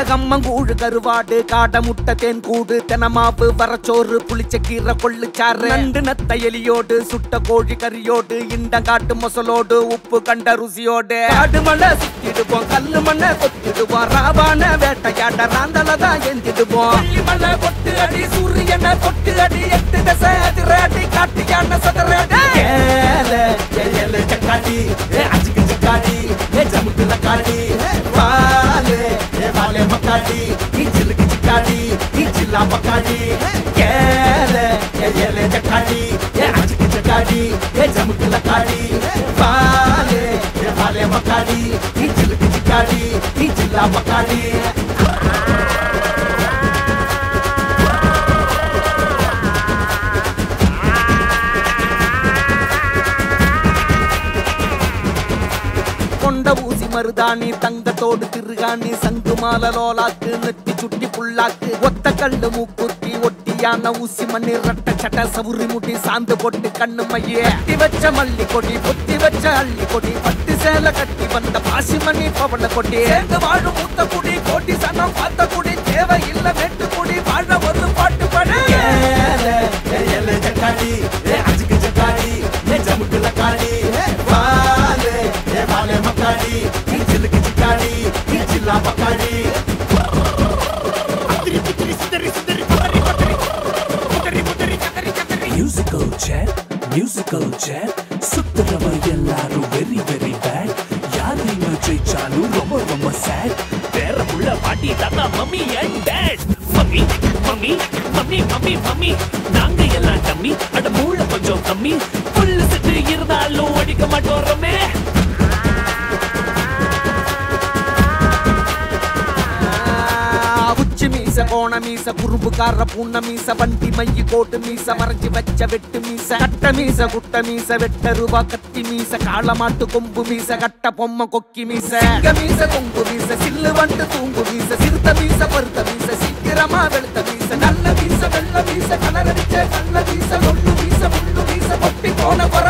கம்மங்கூழு கருவாடு காடை முட்டை தேன் கூடு தெனமாவு வரச்சோறு புளிச்ச கீரை கொள்ளுச்சாறு நண்டு நத்த எலியோடு சுட்ட கோழி கறியோடு இண்டங்காட்டு மொசலோடு உப்பு கண்ட ருசியோடு காடு மலை சுத்திடுவோம் கல்லு மண்ணை கொத்திடுவோம் ராவான வேட்டையாட ராந்தல தான் எந்திடுவோம் பள்ளி மலை கொட்டு அடி சூரியனை கொட்டு அடி எட்டு தசை அதிராடி காட்டு யானை சதறாடி ஏல ஏல சக்காடி ஏ அஜிக்கு சக்காடி ஏ ஜமுக்குல காடி வாலே ஏ வாலே மக்காடி ఈ చిల్లుకి చిక్కాడి ఈ చిల్లా పక్కాడి ఏలే ఏ ఏలే చక్కాడి ఏ అచికి చక్కాడి ఏ జముకుల కాడి వాలే ఏ వాలే మక్కాడి ఈ చిల్లుకి చిక్కాడి ఈ చిల్లా పక్కాడి கொண்ட ஊசி மருதாணி தங்கத்தோடு திருகாணி சங்கு மால லோலாக்கு நெத்தி சுட்டி புல்லாக்கு ஒத்த கல்லு மூக்குத்தி ஒட்டியான ஊசி மண்ணி ரட்ட சட்ட சவுரி முட்டி சாந்து போட்டு கண்ணு மையே கட்டி வச்ச மல்லி கொடி பொத்தி வச்ச அள்ளி கொடி பட்டு சேல கட்டி வந்த பாசி மணி பவள கொடி சேர்ந்து வாழும் மூத்த குடி கோட்டி சனம் பார்த்த குடி தேவை இல்ல மேட்டு குடி வாழ ஒரு பாட்டு பாடு ஏலே ஏலே ஜக்காடி ஏ அஜிக்கு ஜக்காடி ஏ ஜமுக்குல காடி வாலே ஏ வாலே மக்காடி ఈ చిల్లుకి చిక్కాడి ఈ చిల్లా పక్కాడి musical chair musical chair சுத்துறவ எல்லாரும் வெரி வெரி பேட் யாரையும் ஜெயிச்சாலும் ரொம்ப ரொம்ப சேட் வேற புள்ள பாட்டி தாத்தா mummy and dad mummy mummy mummy mummy mummy நாங்க எல்லாம் டம்மி அட மூளை கொஞ்சம் கம்மி புல்லு செட்டு இருந்தாலும் அடிக்க மாட்டோம் ரமே உச்சி மீச கோண மீச குறும்புக்கார பூண்ண மீச வண்டி மைய கோட்டு மீச மறைஞ்சு வச்ச வெட்டு மீச கட்ட மீச குட்ட மீச வெட்ட ரூபா கத்தி மீச காளமாட்டு கொம்பு மீச கட்ட பொம்மை கொக்கி மீச சிங்க மீச கொம்பு மீச சில்லு வண்டு தூங்கு மீச சிறுத்த மீச பருத்த மீச சீக்கிரமா வெளுத்த மீச நல்ல மீச வெள்ள மீச கலரடிச்ச நல்ல மீச ஒண்ணு மீச முள்ளு மீச கொட்டி போன வர